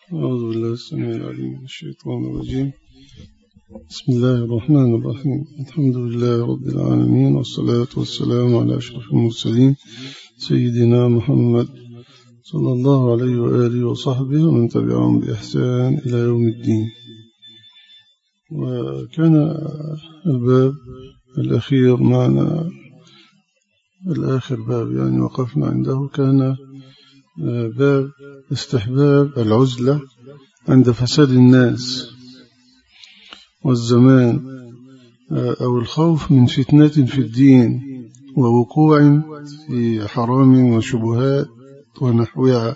أعوذ بالله السميع العليم من الشيطان الرجيم بسم الله الرحمن الرحيم الحمد لله رب العالمين والصلاة والسلام على أشرف المرسلين سيدنا محمد صلى الله عليه وآله وصحبه ومن تبعهم بإحسان إلى يوم الدين وكان الباب الأخير معنا الآخر باب يعني وقفنا عنده كان باب استحباب العزلة عند فساد الناس والزمان أو الخوف من فتنة في الدين ووقوع في حرام وشبهات ونحوها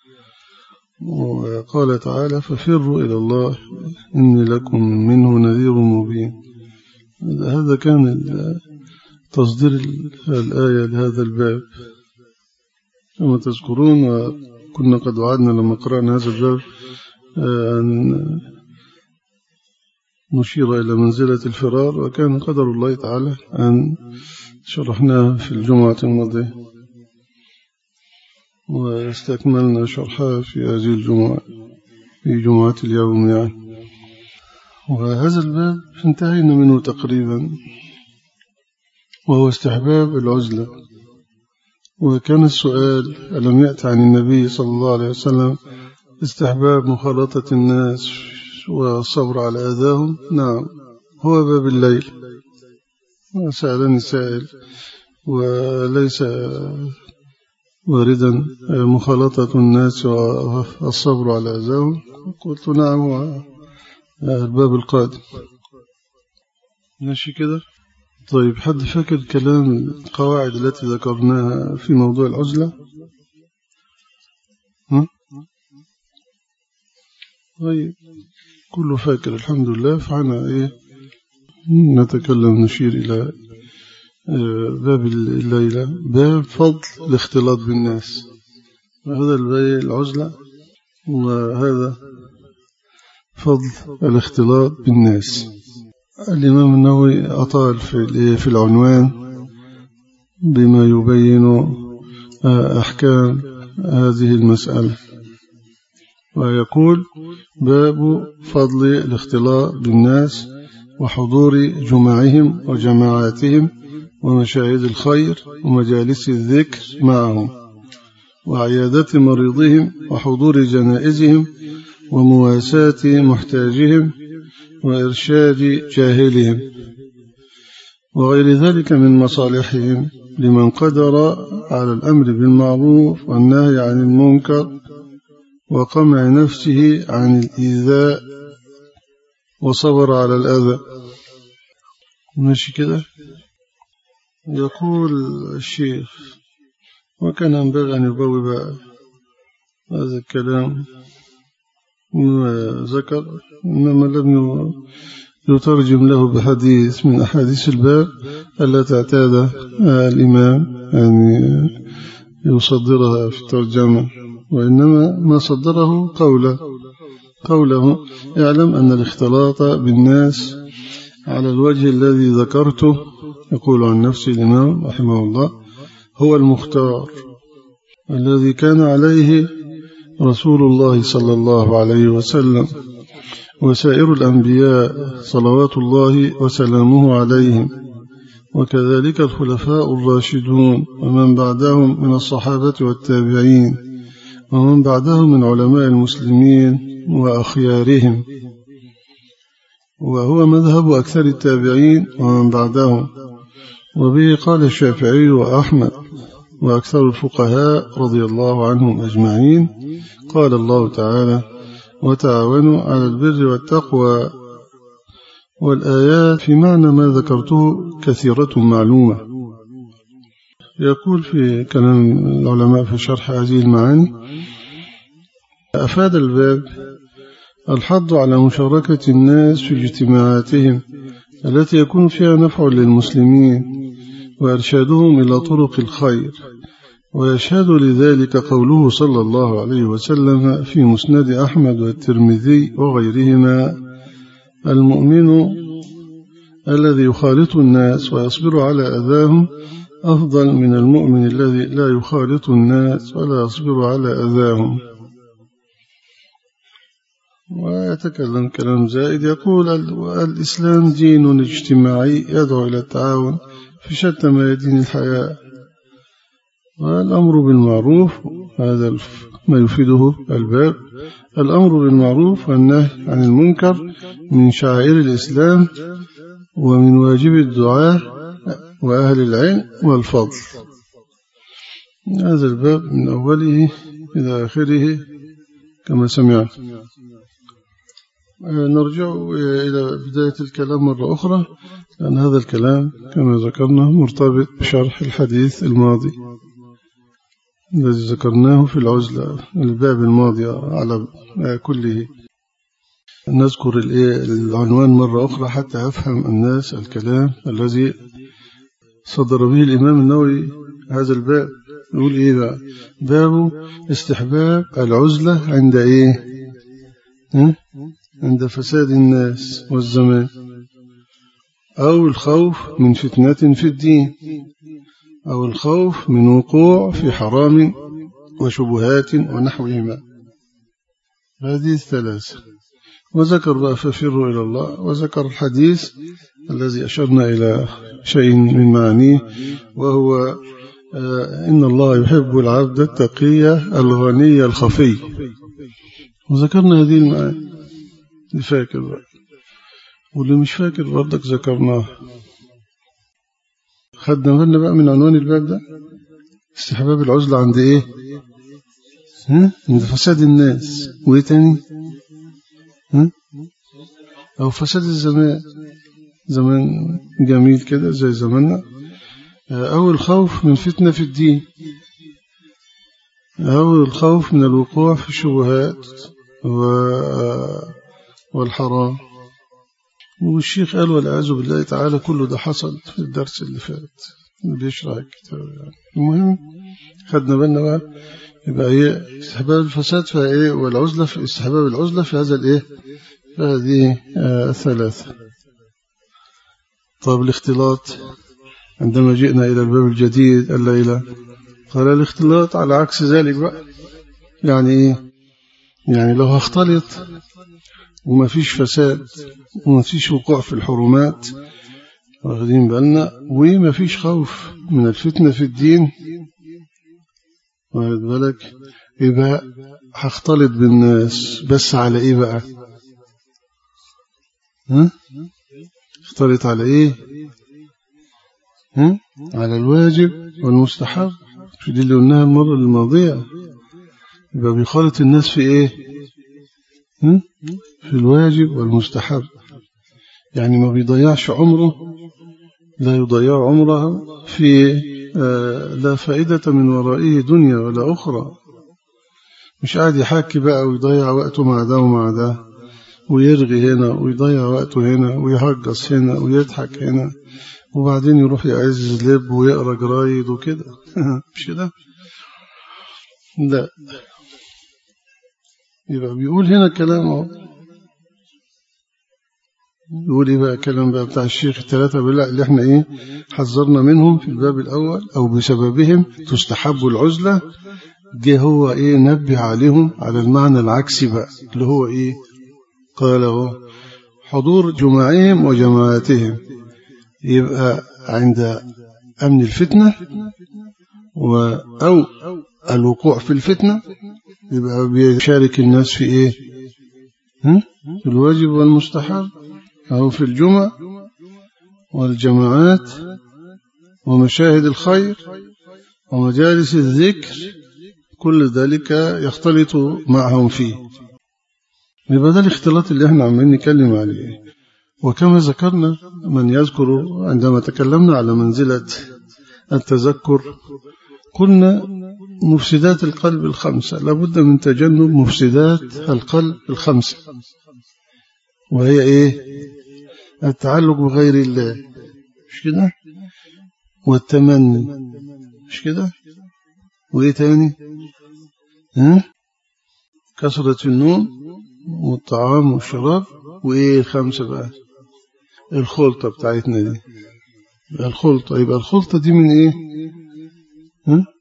وقال تعالى ففروا إلى الله إني لكم منه نذير مبين هذا كان تصدير الآية لهذا الباب كما تذكرون وكنا قد وعدنا لما قرأنا هذا الباب أن نشير إلى منزلة الفرار وكان قدر الله تعالى أن شرحناه في الجمعة الماضية واستكملنا شرحها في هذه الجمعة في جمعة اليوم يعني وهذا الباب انتهينا منه تقريبا وهو استحباب العزلة وكان السؤال ألم يأتي عن النبي صلى الله عليه وسلم استحباب مخالطة الناس والصبر على أذاهم نعم هو باب الليل سألني سائل وليس واردا مخالطة الناس والصبر على أذاهم قلت نعم هو الباب القادم ماشي كده طيب حد فاكر كلام القواعد التي ذكرناها في موضوع العزلة ها؟ طيب كله فاكر الحمد لله فعنا إيه نتكلم نشير إلى باب الليلة باب فضل الاختلاط بالناس هذا العزلة وهذا فضل الاختلاط بالناس الإمام النووي أطال في في العنوان بما يبين أحكام هذه المسألة ويقول باب فضل الاختلاط بالناس وحضور جمعهم وجماعاتهم ومشاهد الخير ومجالس الذكر معهم وعيادة مريضهم وحضور جنائزهم ومواساة محتاجهم وإرشاد جاهلهم وغير ذلك من مصالحهم لمن قدر على الأمر بالمعروف والنهي عن المنكر وقمع نفسه عن الإيذاء وصبر على الأذى ماشي كده يقول الشيخ وكان ينبغي أن يبوب هذا الكلام وذكر إنما لم يترجم له بحديث من أحاديث الباب التي اعتاد الإمام أن يصدرها في الترجمة وإنما ما صدره قوله قوله اعلم أن الاختلاط بالناس على الوجه الذي ذكرته يقول عن نفسه الإمام رحمه الله هو المختار الذي كان عليه رسول الله صلى الله عليه وسلم وسائر الأنبياء صلوات الله وسلامه عليهم وكذلك الخلفاء الراشدون ومن بعدهم من الصحابة والتابعين ومن بعدهم من علماء المسلمين وأخيارهم وهو مذهب أكثر التابعين ومن بعدهم وبه قال الشافعي وأحمد وأكثر الفقهاء رضي الله عنهم أجمعين قال الله تعالى وتعاونوا على البر والتقوى والآيات في معنى ما ذكرته كثيرة معلومة يقول في كلام العلماء في شرح هذه المعاني أفاد الباب الحض على مشاركة الناس في اجتماعاتهم التي يكون فيها نفع للمسلمين وإرشادهم إلى طرق الخير ويشهد لذلك قوله صلى الله عليه وسلم في مسند أحمد والترمذي وغيرهما المؤمن الذي يخالط الناس ويصبر على أذاهم أفضل من المؤمن الذي لا يخالط الناس ولا يصبر على أذاهم ويتكلم كلام زائد يقول الإسلام دين اجتماعي يدعو إلى التعاون في شتى ميادين الحياة والأمر بالمعروف هذا ما يفيده الباب الأمر بالمعروف والنهي عن المنكر من شعائر الإسلام ومن واجب الدعاء وأهل العلم والفضل هذا الباب من أوله إلى آخره كما سمعت نرجع إلى بداية الكلام مرة أخرى لأن هذا الكلام كما ذكرنا مرتبط بشرح الحديث الماضي الذي ذكرناه في العزلة الباب الماضي على كله نذكر العنوان مرة أخرى حتى يفهم الناس الكلام الذي صدر به الإمام النووي هذا الباب يقول إيه بقى باب استحباب العزلة عند إيه عند فساد الناس والزمان أو الخوف من فتنة في الدين أو الخوف من وقوع في حرام وشبهات ونحوهما هذه الثلاثة وذكر بقى ففروا إلى الله وذكر الحديث الذي أشرنا إلى شيء من معانيه وهو آه، إن الله يحب العبد التقي الغني الخفي وذكرنا هذه المعاني اللي فاكر بقى واللي مش فاكر برضك ذكرناه خدنا بالنا بقى من عنوان الباب ده استحباب العزلة عند ايه ها؟ عند فساد الناس وايه تاني ها؟ او فساد الزمان زمان جميل كده زي زماننا أو الخوف من فتنة في الدين أو الخوف من الوقوع في الشبهات والحرام والشيخ قال والعياذ بالله تعالى كل ده حصل في الدرس اللي فات اللي بيشرح الكتاب يعني المهم خدنا بالنا بقى يبقى هي استحباب الفساد فايه والعزلة في استحباب العزلة في هذا الايه في هذه آه الثلاثة طب الاختلاط عندما جئنا إلى الباب الجديد الليلة قال الاختلاط على عكس ذلك بقى يعني ايه يعني لو هختلط وما فيش فساد وما فيش وقوع في الحرمات واخدين بالنا وما فيش خوف من الفتنة في الدين واخد بالك يبقى هختلط بالناس بس على ايه بقى ها اختلط على ايه ها؟ على الواجب والمستحب في دي اللي قلناها المرة الماضية يبقى بيخالط الناس في ايه ها؟ في الواجب والمستحب يعني ما بيضيعش عمره لا يضيع عمره في آه لا فائدة من ورائه دنيا ولا أخرى مش قاعد يحكي بقى ويضيع وقته مع ده ومع ده ويرغي هنا ويضيع وقته هنا ويهجص هنا ويضحك هنا وبعدين يروح يعز لب ويقرا جرايد وكده مش كده لا يبقى بيقول هنا كلام اهو يقول ايه بقى كلام بقى بتاع الشيخ الثلاثه بالله اللي احنا ايه حذرنا منهم في الباب الاول او بسببهم تستحب العزله دي هو ايه نبه عليهم على المعنى العكسي بقى اللي هو ايه قاله حضور جماعهم وجماعاتهم يبقى عند أمن الفتنة أو الوقوع في الفتنة يبقى بيشارك الناس في إيه في الواجب والمستحب أو في الجمع والجماعات ومشاهد الخير ومجالس الذكر كل ذلك يختلط معهم فيه يبقى ده الاختلاط اللي احنا عمالين نتكلم عليه وكما ذكرنا من يذكر عندما تكلمنا على منزلة التذكر قلنا مفسدات القلب الخمسة لابد من تجنب مفسدات القلب الخمسة وهي ايه التعلق بغير الله مش كده والتمني مش كده وايه تاني ها كثرة النوم والطعام والشراب وايه الخمسة بقى الخلطة بتاعتنا دي الخلطة يبقى الخلطة دي من ايه ها؟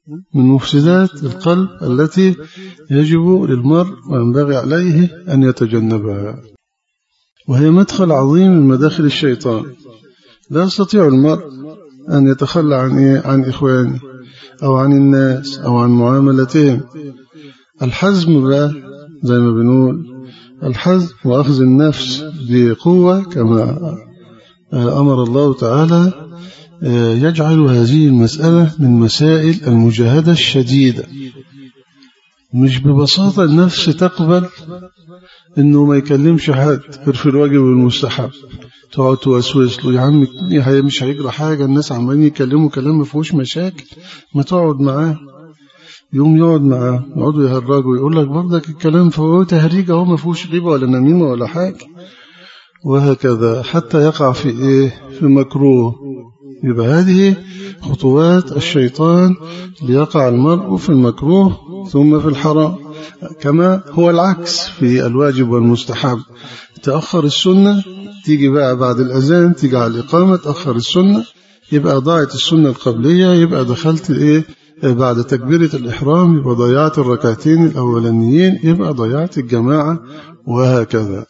من مفسدات القلب التي يجب للمرء وينبغي عليه أن يتجنبها وهي مدخل عظيم من مداخل الشيطان لا يستطيع المرء أن يتخلى عن, إيه؟ عن إخوانه أو عن الناس أو عن معاملتهم الحزم بقى زي ما بنقول الحزم وأخذ النفس بقوة كما أمر الله تعالى يجعل هذه المسألة من مسائل المجاهدة الشديدة مش ببساطة النفس تقبل انه ما يكلمش حد غير في الواجب والمستحب تقعد توسوس له يا عم مش هيجرى حاجة الناس عمالين يكلموا كلام ما فيهوش مشاكل ما تقعد معاه يوم يقعد معاه يقعدوا يهرجوا يقول لك برضك الكلام فهو تهريج اهو ما فيهوش غيبة ولا نميمة ولا حاجة وهكذا حتى يقع في ايه في مكروه يبقى هذه خطوات الشيطان ليقع المرء في المكروه ثم في الحرام كما هو العكس في الواجب والمستحب تأخر السنة تيجي بقى بعد الأذان تيجي على الإقامة تأخر السنة يبقى ضاعت السنة القبلية يبقى دخلت إيه بعد تكبيرة الإحرام يبقى ضيعت الركعتين الأولانيين يبقى ضيعت الجماعة وهكذا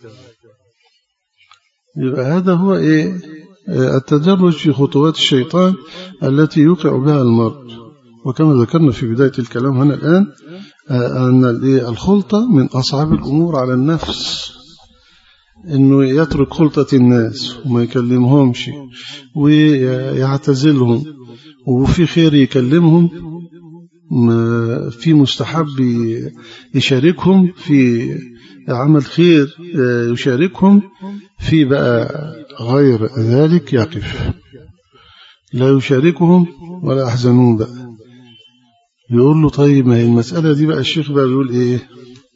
يبقى هذا هو إيه التدرج في خطوات الشيطان التي يوقع بها المرء وكما ذكرنا في بداية الكلام هنا الآن أن الخلطة من أصعب الأمور على النفس أنه يترك خلطة الناس وما يكلمهمش ويعتزلهم وفي خير يكلمهم في مستحب يشاركهم في عمل خير يشاركهم في بقى غير ذلك يقف لا يشاركهم ولا يحزنون بقى يقول له طيب ما هي المسألة دي بقى الشيخ بقى بيقول ايه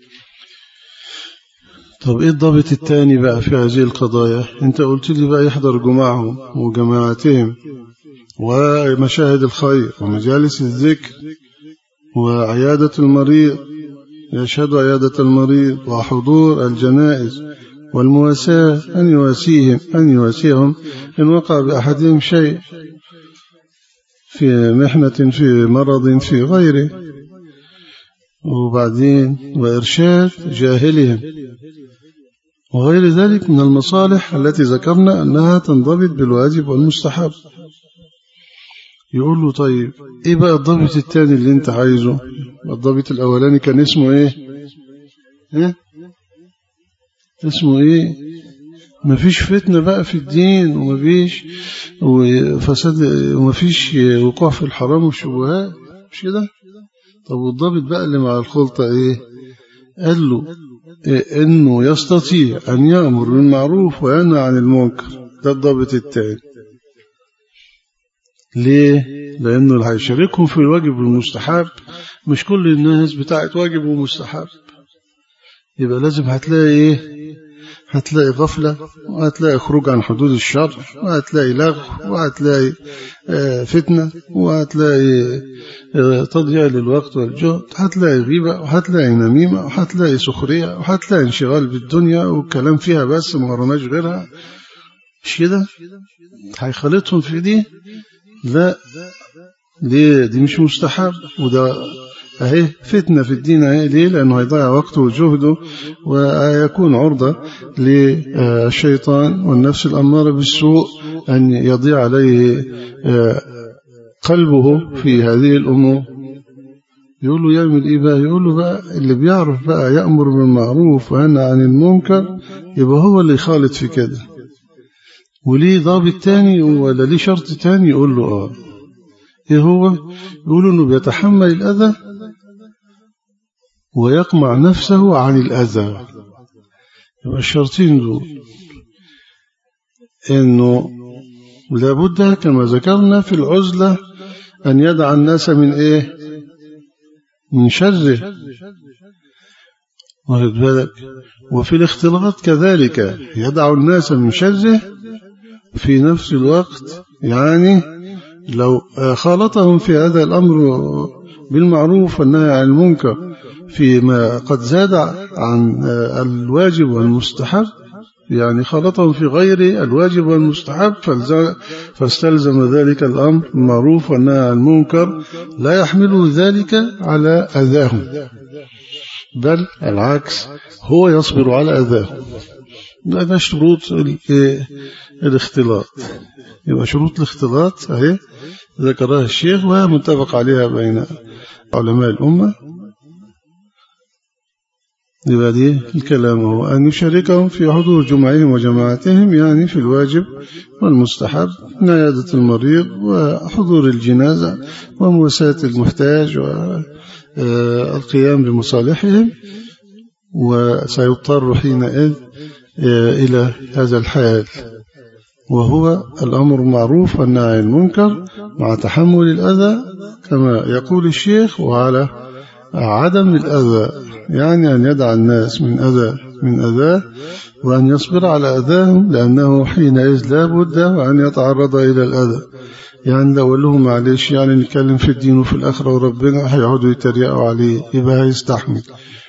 طب ايه الضابط الثاني بقى في هذه القضايا انت قلت لي بقى يحضر جماعهم وجماعتهم ومشاهد الخير ومجالس الذكر وعيادة المريض يشهد عيادة المريض وحضور الجنائز والمواساة أن يواسيهم أن يواسيهم إن وقع بأحدهم شيء في محنة في مرض في غيره وبعدين وإرشاد جاهلهم وغير ذلك من المصالح التي ذكرنا أنها تنضبط بالواجب والمستحب يقول له طيب ايه بقى الضابط الثاني اللي انت عايزه الضابط الاولاني كان اسمه ايه ايه اسمه ايه مفيش فتنة بقى في الدين ومفيش وفساد ومفيش وقوع في الحرام والشبهات مش كده طب والضابط بقى اللي مع الخلطة ايه قال له إيه انه يستطيع ان يأمر بالمعروف وينهى عن المنكر ده الضابط الثاني ليه لانه اللي هيشاركهم في الواجب والمستحب مش كل الناس بتاعت واجب ومستحب يبقى لازم هتلاقي ايه هتلاقي غفلة وهتلاقي خروج عن حدود الشر وهتلاقي لغو وهتلاقي فتنة وهتلاقي تضييع للوقت والجهد هتلاقي غيبة وهتلاقي نميمة وهتلاقي سخرية وهتلاقي انشغال بالدنيا والكلام فيها بس ما ورناش غيرها مش كده هيخلطهم في دي لا دي دي مش مستحب وده اهي فتنة في الدين اهي ليه لأنه هيضيع وقته وجهده ويكون عرضة للشيطان والنفس الأمارة بالسوء أن يضيع عليه قلبه في هذه الأمور يقول له يعمل إيه بقى يقول له بقى اللي بيعرف بقى يأمر بالمعروف وينهى عن المنكر يبقى هو اللي يخالط في كده وليه ضابط تاني ولا ليه شرط تاني يقول له آه إيه هو يقول إنه بيتحمل الأذى ويقمع نفسه عن الأذى يبقى الشرطين دول إنه لابد كما ذكرنا في العزلة أن يدع الناس من إيه من شره واخد بالك وفي الاختلاط كذلك يدع الناس من شره في نفس الوقت يعني لو خالطهم في هذا الأمر بالمعروف والنهي عن المنكر فيما قد زاد عن الواجب والمستحب يعني خلطهم في غير الواجب والمستحب فاستلزم ذلك الأمر المعروف والنهي عن المنكر لا يحمل ذلك على أذاهم بل العكس هو يصبر على أذاهم هذا شروط الاختلاط يبقى شروط الاختلاط اهي ذكرها الشيخ ومتفق عليها بين علماء الأمة يبقى دي الكلام هو أن يشاركهم في حضور جمعهم وجماعتهم يعني في الواجب والمستحب من عيادة المريض وحضور الجنازة ومواساة المحتاج والقيام بمصالحهم وسيضطر حينئذ إلى هذا الحال وهو الأمر معروف والنهي المنكر مع تحمل الأذى كما يقول الشيخ وعلى عدم الأذى يعني أن يدع الناس من أذى من أذاه وأن يصبر على أذاهم لأنه حينئذ لا بد وأن يتعرض إلى الأذى يعني لو له معلش يعني نتكلم في الدين وفي الآخرة وربنا هيقعدوا يتريقوا عليه يبقى هيستحمل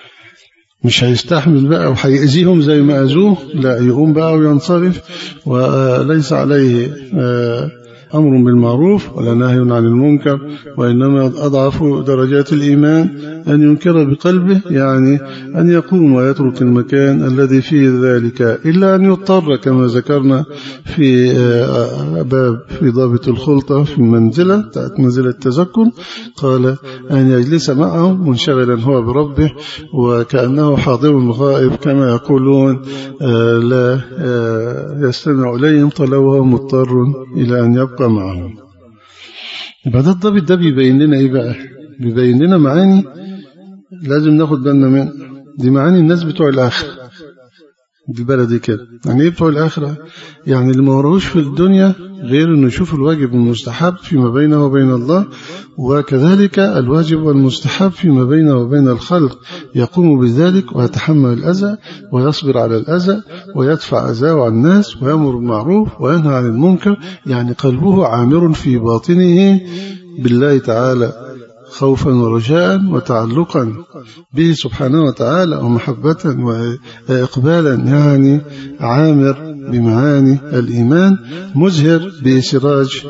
مش هيستحمل بقى وهيأذيهم زي ما أذوه لا يقوم بقى وينصرف وليس عليه آه أمر بالمعروف ولا نهي عن المنكر وإنما أضعف درجات الإيمان أن ينكر بقلبه يعني أن يقوم ويترك المكان الذي فيه ذلك إلا أن يضطر كما ذكرنا في باب في ضابط الخلطة في المنزلة تأت منزلة التزكن قال أن يجلس معهم منشغلا هو بربه وكأنه حاضر غائب كما يقولون لا يستمع إليهم طلوه مضطر إلى أن يبقى يبقى معهم يبقى ده الضابط ده بيبين لنا ايه بقى بيبين لنا معاني لازم ناخد بالنا من دي معاني الناس بتوع الآخرة دي بلدي كده يعني ايه بتوع الآخرة يعني اللي ما وراهوش في الدنيا غير انه يشوف الواجب والمستحب فيما بينه وبين الله وكذلك الواجب والمستحب فيما بينه وبين الخلق يقوم بذلك ويتحمل الأذى ويصبر على الأذى ويدفع أذاه عن الناس ويأمر بالمعروف وينهى عن المنكر يعني قلبه عامر في باطنه بالله تعالى خوفا ورجاء وتعلقا به سبحانه وتعالى ومحبة وإقبالا يعني عامر بمعاني الإيمان مزهر بسراج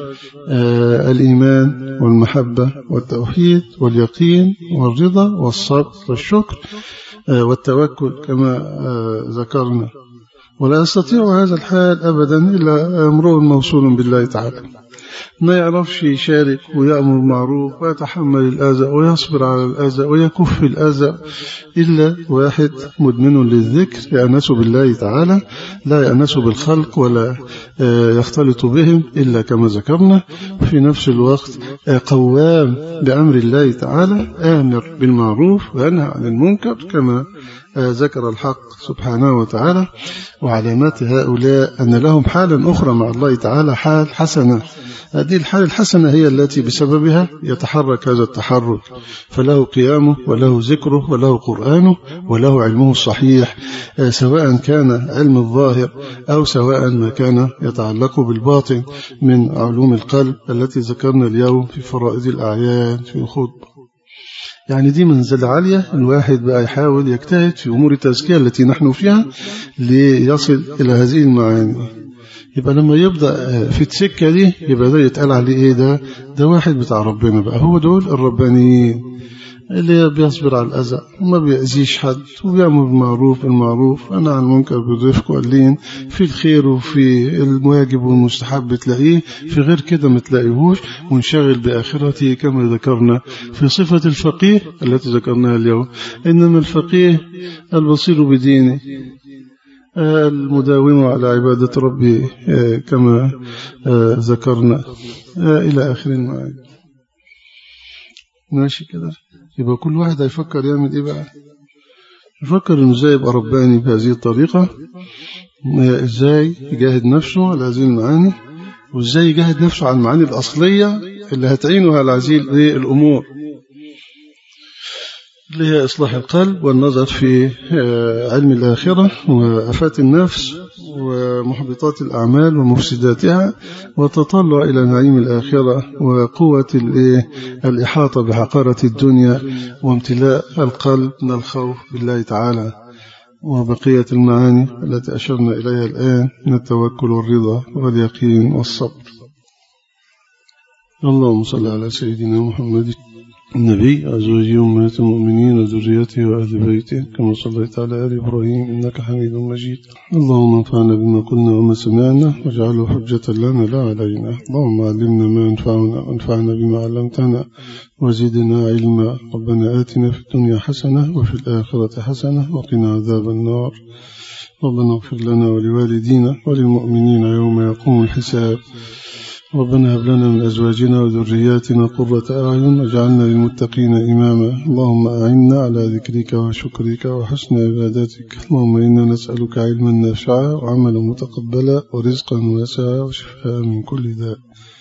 الإيمان والمحبة والتوحيد واليقين والرضا والصبر والشكر والتوكل كما ذكرنا ولا يستطيع هذا الحال أبدا إلا امرؤ موصول بالله تعالى ما يعرفش يشارك ويأمر معروف ويتحمل الأذى ويصبر على الأذى ويكف الأذى إلا واحد مدمن للذكر يأنس بالله تعالى لا يأنس بالخلق ولا يختلط بهم إلا كما ذكرنا في نفس الوقت قوام بأمر الله تعالى آمر بالمعروف وينهى عن المنكر كما ذكر الحق سبحانه وتعالى وعلامات هؤلاء أن لهم حالا أخرى مع الله تعالى حال حسنة هذه الحالة الحسنة هي التي بسببها يتحرك هذا التحرك فله قيامه وله ذكره وله قرآنه وله علمه الصحيح سواء كان علم الظاهر أو سواء ما كان يتعلق بالباطن من علوم القلب التي ذكرنا اليوم في فرائض الأعيان في الخطبة يعني دي منزلة عالية الواحد بقى يحاول يجتهد في أمور التزكية التي نحن فيها ليصل إلى هذه المعاني يبقى لما يبدأ في السكة دي يبقى ده يتقال عليه ايه ده ده واحد بتاع ربنا بقى هو دول الربانيين اللي بيصبر على الأذى وما بيأذيش حد وبيعمل بالمعروف بالمعروف أنا عن المنكر بالرفق واللين في الخير وفي الواجب والمستحب تلاقيه في غير كده ما تلاقيهوش منشغل بآخرته كما ذكرنا في صفة الفقيه التي ذكرناها اليوم إنما الفقيه البصير بدينه المداوم على عبادة ربي كما ذكرنا إلى آخر المعاني ماشي كده يبقى كل واحد هيفكر يعمل إيه بقى يفكر إنه إزاي يبقى رباني بهذه الطريقة إزاي يجاهد نفسه على هذه المعاني وإزاي يجاهد نفسه على المعاني الأصلية اللي هتعينه على هذه الأمور اللي هي إصلاح القلب والنظر في علم الآخرة وأفات النفس ومحبطات الأعمال ومفسداتها وتطلع إلى نعيم الآخرة وقوة الإحاطة بحقارة الدنيا وامتلاء القلب من الخوف بالله تعالى وبقية المعاني التي أشرنا إليها الآن من التوكل والرضا واليقين والصبر اللهم صل على سيدنا محمد النبي أزواجه أمهات المؤمنين وذريته وأهل بيته كما صليت على آل إبراهيم إنك حميد مجيد اللهم انفعنا بما قلنا وما سمعنا واجعله حجة لنا لا علينا اللهم علمنا ما ينفعنا وانفعنا بما علمتنا وزدنا علما ربنا آتنا في الدنيا حسنة وفي الآخرة حسنة وقنا عذاب النار ربنا اغفر لنا ولوالدينا وللمؤمنين يوم يقوم الحساب ربنا هب لنا من أزواجنا وذرياتنا قرة أعين واجعلنا للمتقين إماما اللهم أعنا على ذكرك وشكرك وحسن عبادتك اللهم إنا نسألك علما نافعا وعملا متقبلا ورزقا واسعا وشفاء من كل داء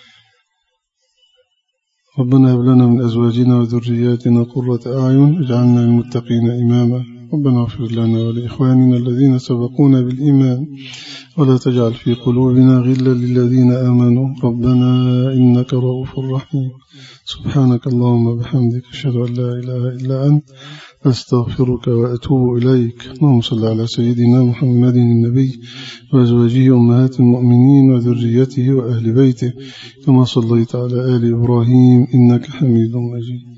ربنا هب لنا من أزواجنا وذرياتنا قرة أعين واجعلنا للمتقين إماما ربنا اغفر لنا ولإخواننا الذين سبقونا بالإيمان ولا تجعل في قلوبنا غلا للذين آمنوا ربنا إنك رؤوف رحيم سبحانك اللهم بحمدك أشهد أن لا إله إلا أنت أستغفرك وأتوب إليك اللهم صل على سيدنا محمد النبي وأزواجه أمهات المؤمنين وذريته وأهل بيته كما صليت على آل إبراهيم إنك حميد مجيد